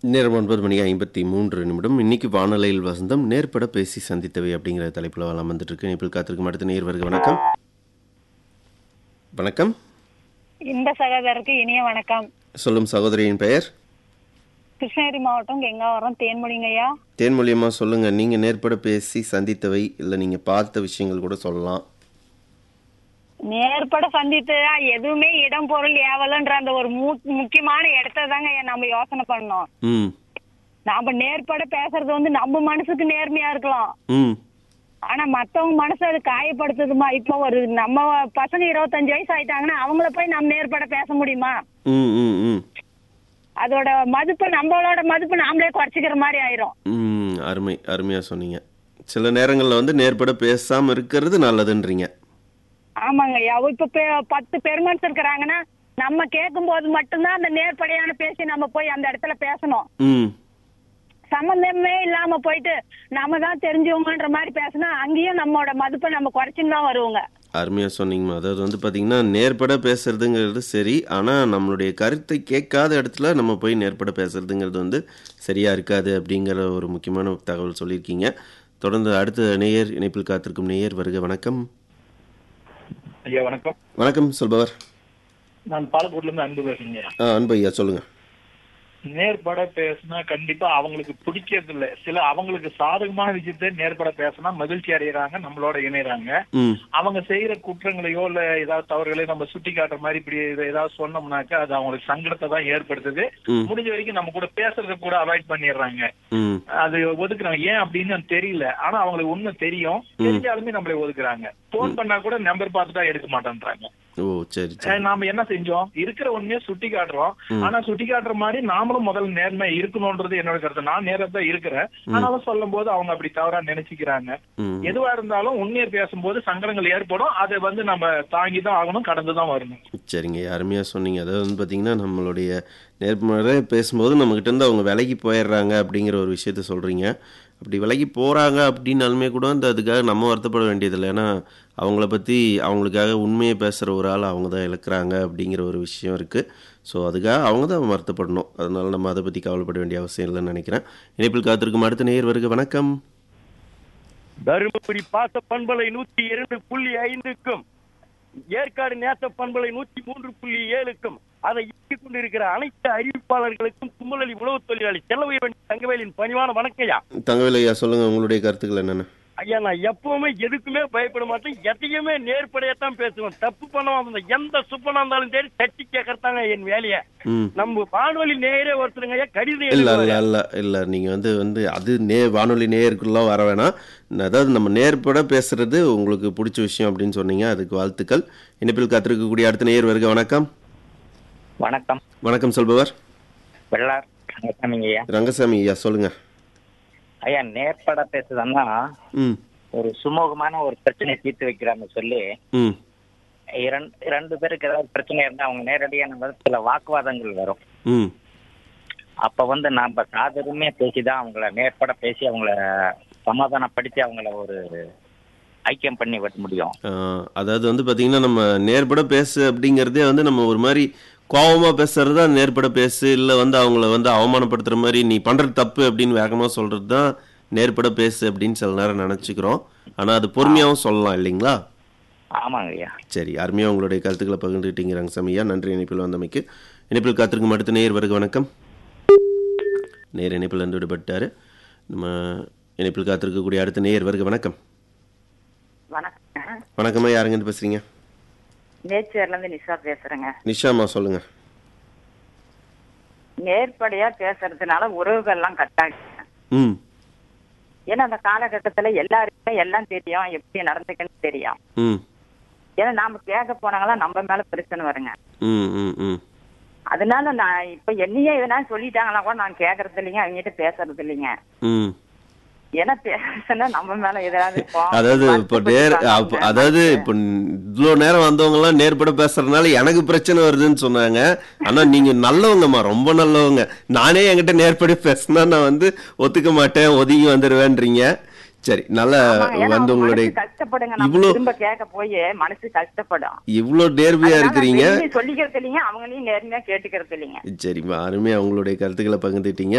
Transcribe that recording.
நேரம் ஒன்பது மணி ஐம்பத்தி மூன்று நிமிடம் இன்னைக்கு வானொலியில் வசந்தம் நேர்பட பேசி சந்தித்தவை அப்படிங்கிற தலைப்பில் வளம் வந்துட்டு இருக்கு இனிப்பில் காத்திருக்கும் அடுத்த நேர் வருக வணக்கம் வணக்கம் இந்த சகோதரருக்கு இனிய வணக்கம் சொல்லும் சகோதரியின் பெயர் கிருஷ்ணகிரி மாவட்டம் கெங்காவரம் தேன்மொழிங்கய்யா தேன்மொழியம்மா சொல்லுங்க நீங்க நேர்பட பேசி சந்தித்தவை இல்லை நீங்க பார்த்த விஷயங்கள் கூட சொல்லலாம் நேர்பட சந்தித்து எதுவுமே இடம் பொருள் ஏவலன்ற அந்த ஒரு மு- முக்கியமான இடத்த தாங்க நம்ம யோசனை பண்ணோம் ம் நாம நேர்பட பேசுறது வந்து நம்ம மனசுக்கு நேர்மையா இருக்கலாம் ம் ஆனா மத்தவங்க மனசு அது காயப்படுத்துதுமா இப்போ ஒரு நம்ம பசங்க இருபத்தஞ்சு வயசு ஆயிட்டாங்கன்னா அவங்கள போய் நம்ம நேர்பட பேச முடியுமா ம் ம் ம் அதோட மதிப்பு நம்மளோட மதிப்பு நாமளே குறைச்சிக்கிற மாதிரி ஆயிரும் ம் அருமை அருமையாக சொன்னீங்க சில நேரங்களில் வந்து நேர்பட பேசாமல் இருக்கிறது நல்லதுன்றீங்க ஆமாங்க ஐயா இப்ப பெ- பத்து பெருமன்ஸ் இருக்கிறாங்கன்னா நம்ம கேட்கும் போது மட்டும்தான் அந்த நேர்படையான பேசி நம்ம போய் அந்த இடத்துல பேசணும் ம் சம்பந்தமே இல்லாம போயிட்டு நம்ம தான் தெரிஞ்சவங்கன்ற மாதிரி பேசினா அங்கேயும் நம்மளோட மதிப்பை நம்ம குறைச்சுன்னு தான் வருவோங்க அருமையாக சொன்னீங்கம்மா அதாவது வந்து பார்த்தீங்கன்னா நேர்பட பேசுறதுங்கிறது சரி ஆனால் நம்மளுடைய கருத்தை கேட்காத இடத்துல நம்ம போய் நேர்பட பேசுறதுங்கிறது வந்து சரியாக இருக்காது அப்படிங்கிற ஒரு முக்கியமான தகவல் சொல்லியிருக்கீங்க தொடர்ந்து அடுத்த நேயர் இணைப்பில் காத்திருக்கும் நேயர் வருக வணக்கம் ஐயா வணக்கம் வணக்கம் சொல்பவர் நான் பாலக்கோட்ல இருந்து அன்பு பேசுறேங்க ஆ அன்பு ஐயா சொல்லுங்கள் நேர்பட பேசினா கண்டிப்பா அவங்களுக்கு பிடிக்கிறது இல்ல சில அவங்களுக்கு சாதகமான விஷயத்த நேர்பட பேசினா மகிழ்ச்சி அடையறாங்க நம்மளோட இணையறாங்க ம் அவங்க செய்யற குற்றங்களையோ இல்ல ஏதாவது தவறுகளையோ நம்ம சுட்டி காட்டுற மாதிரி இப்படி இதை ஏதாவது சொன்னோம்னாக்கா அது அவங்களுக்கு சங்கடத்தை தான் ஏற்படுத்துது ம். முடிஞ்ச வரைக்கும் நம்ம கூட பேசுறத கூட அவாய்ட் பண்ணிடுறாங்க ம் அது ஒதுக்குறாங்க ஏன் அப்படின்னு எனக்கு தெரியல ஆனா அவங்களுக்கு உண்மை தெரியும் தெரிஞ்சாலுமே நம்மளை ஒதுக்குறாங்க போன் பண்ணா கூட நம்பர் பார்த்துட்டா எடுக்க மாட்டேன்றாங்க ஓ சரி சரி அஹ் நாம என்ன செஞ்சோம் இருக்கிற உண்மையை சுட்டி காட்டுறோம் ஆனா சுட்டி காட்டுற மாதிரி நாமளும் முதல்ல நேர்மை இருக்கணும்ன்றது என்னோட கருத்து நான் நேரா தான் இருக்கிறேன் ஆனாலும் சொல்லும் போது அவங்க அப்படி தவறா நினைச்சுக்கிறாங்க ம் எதுவா இருந்தாலும் உண்மையை பேசும்போது சங்கடங்கள் ஏற்படும் அதை வந்து நம்ம தாங்கி தான் ஆகணும் கடந்து தான் வரணும் சரிங்க அருமையாக சொன்னீங்க அதாவது வந்து பார்த்தீங்கன்னா நம்மளுடைய நேர்மறை பேசும்போது நம்மக்கிட்ட இருந்து அவங்க விலகி போயிடுறாங்க அப்படிங்கிற ஒரு விஷயத்த சொல்கிறீங்க அப்படி விலகி போகிறாங்க அப்படின்னாலுமே கூட அந்த அதுக்காக நம்ம வருத்தப்பட வேண்டியதில்லை ஏன்னா அவங்கள பற்றி அவங்களுக்காக உண்மையை பேசுகிற ஒரு ஆள் அவங்க தான் இழக்கிறாங்க அப்படிங்கிற ஒரு விஷயம் இருக்குது ஸோ அதுக்காக அவங்க தான் வருத்தப்படணும் அதனால நம்ம அதை பற்றி கவலைப்பட வேண்டிய அவசியம் இல்லைன்னு நினைக்கிறேன் இணைப்பில் காத்திருக்கும் அடுத்த நேயர் வருக வணக்கம் தருமபுரி பாச பண்பலை நூத்தி இரண்டு புள்ளி ஐந்துக்கும் ஏற்காடு நேச பண்பலை நூத்தி மூன்று புள்ளி ஏழுக்கும் அதை இயக்கிக் கொண்டிருக்கிற அனைத்து அறிவிப்பாளர்களுக்கும் கும்பலி உழவு தொழிலாளி செல்லவையவன் தங்கவேலின் பணிவான வணக்கையா தங்கவேல் ஐயா சொல்லுங்கள் உங்களுடைய கருத்துக்கள் என்னென்ன ஐயா நான் எப்பவுமே எதுக்குமே பயப்பட மாட்டேன் எதையுமே நேர்படையத்தான் பேசுவேன் தப்பு பண்ணாம அந்த எந்த சுப்பனா இருந்தாலும் சரி தட்டி கேட்கறதாங்க என் வேலையை ம் நம்ம வானொலி நேரே ஒருத்தருங்க ஐயா கடிதம் இல்ல இல்ல எழுதுவாரு. இல்ல இல்ல நீங்க வந்து வந்து அது நே வானொலி நேயருக்குள்ள வர வேணாம் அதாவது நம்ம நேர்பட பேசுறது உங்களுக்கு பிடிச்ச விஷயம் அப்படின்னு சொன்னீங்க அதுக்கு வாழ்த்துக்கள் இணைப்பில் காத்திருக்கக்கூடிய அடுத்த நேயர் வருக வணக்கம் வணக்கம் வணக்கம் சொல்பவர் வெள்ளார் ரங்கசாமிங்க ஐயா ரங்கசாமி ஐயா சொல்லுங்க ஐயா நேர்பட பேசுதன்னா ம் ஒரு சுமூகமான ஒரு பிரச்சனையை தீர்த்து வைக்கிறாங்க சொல்லி ம் இரண்டு ரெண்டு பேருக்கு ஏதாவது பிரச்சனை இருந்தா அவங்க நேரடியா நம்ம சில வாக்குவாதங்கள் வரும் ம் அப்ப வந்து நாம சாதகமே பேசிதான் அவங்கள நேர்பட பேசி அவங்கள சமாதானப்படுத்தி அவங்கள ஒரு ஐக்கியம் பண்ணி விட முடியும் ஆஹ், அதாவது வந்து பாத்தீங்கன்னா நம்ம நேர்பட பேசு அப்படிங்கிறதே வந்து நம்ம ஒரு மாதிரி கோவமா பேசுறது தான் நேர்பட பேசு இல்லை வந்து அவங்கள வந்து அவமானப்படுத்துற மாதிரி நீ பண்றது தப்பு அப்படின்னு வேகமா சொல்றது தான் நேர்பட பேசு அப்படின்னு சில நேரம் நினைச்சுக்கிறோம் ஆனா அது பொறுமையாவும் சொல்லலாம் இல்லைங்களா ஆமாங்க ஐயா சரி அருமையா உங்களுடைய கருத்துக்களை பகிர்ந்துட்டீங்க ரங்கசாமியா நன்றி இணைப்பில் வந்தமைக்கு இணைப்பில் காத்திருக்கும் அடுத்த நேர் வருக வணக்கம் நேர் இணைப்பில் இருந்து விடுபட்டாரு நம்ம இணைப்பில் காத்திருக்கக்கூடிய அடுத்த நேர் வருக வணக்கம் வணக்கம் வணக்கம்மா யாருங்கன்னு பேசுறீங்க நேச்சர்ல இருந்து நிஷா பேசுறேங்க நிஷாமா சொல்லுங்க நேர்படையா பேசுறதுனால உறவுகள் எல்லாம் கட்டாங்க ம் ஏன்னா அந்த காலகட்டத்துல எல்லாருக்குமே எல்லாம் தெரியும் எப்படி நடந்துக்கன்னு தெரியும் ம் ஏன்னா நாம கேட்க போனாங்களா நம்ம மேல பிரச்சனை வருங்க ம் ம் ம் அதனால நான் இப்ப என்னையே எதனா சொல்லிட்டாங்களா கூட நான் கேக்குறது இல்லைங்க அவங்ககிட்ட பேசுறது இல்லைங்க ம் ஏன்னா பேசுனா நம்ம மேல ஏதாவது கோவம் அதாவது இப்போ நேர் அப்ப- அதாவது இப்போ இவ்வளோ நேரம் வந்தவங்க எல்லாம் நேர்பட பேசுறதுனால எனக்கு பிரச்சனை வருதுன்னு சொன்னாங்க ஆனா நீங்க நல்லவங்கம்மா ரொம்ப நல்லவங்க நானே என்கிட்ட நேர்பட பேசினா நான் வந்து ஒத்துக்க மாட்டேன் ஒதுங்கி வந்துடுவேன்றீங்க சரி நல்ல ஆமாங்க, ஏன்னா வந்து அவங்க உங்களுடைய மனசு கஷ்டப்படுங்க நம்ம இவ்வளோ திரும்ப கேட்க போய் மனசு கஷ்டப்படும் இவ்வளோ நேர்மையா அதனால இருக்கிறீங்க வெளியே சொல்லிக்கிறது இல்லைங்க அவங்களையும் நேர்மையா கேட்டுக்கிறது இல்லைங்க சரிம்மா அருமையா உங்களுடைய கருத்துக்களை பகிர்ந்துட்டீங்க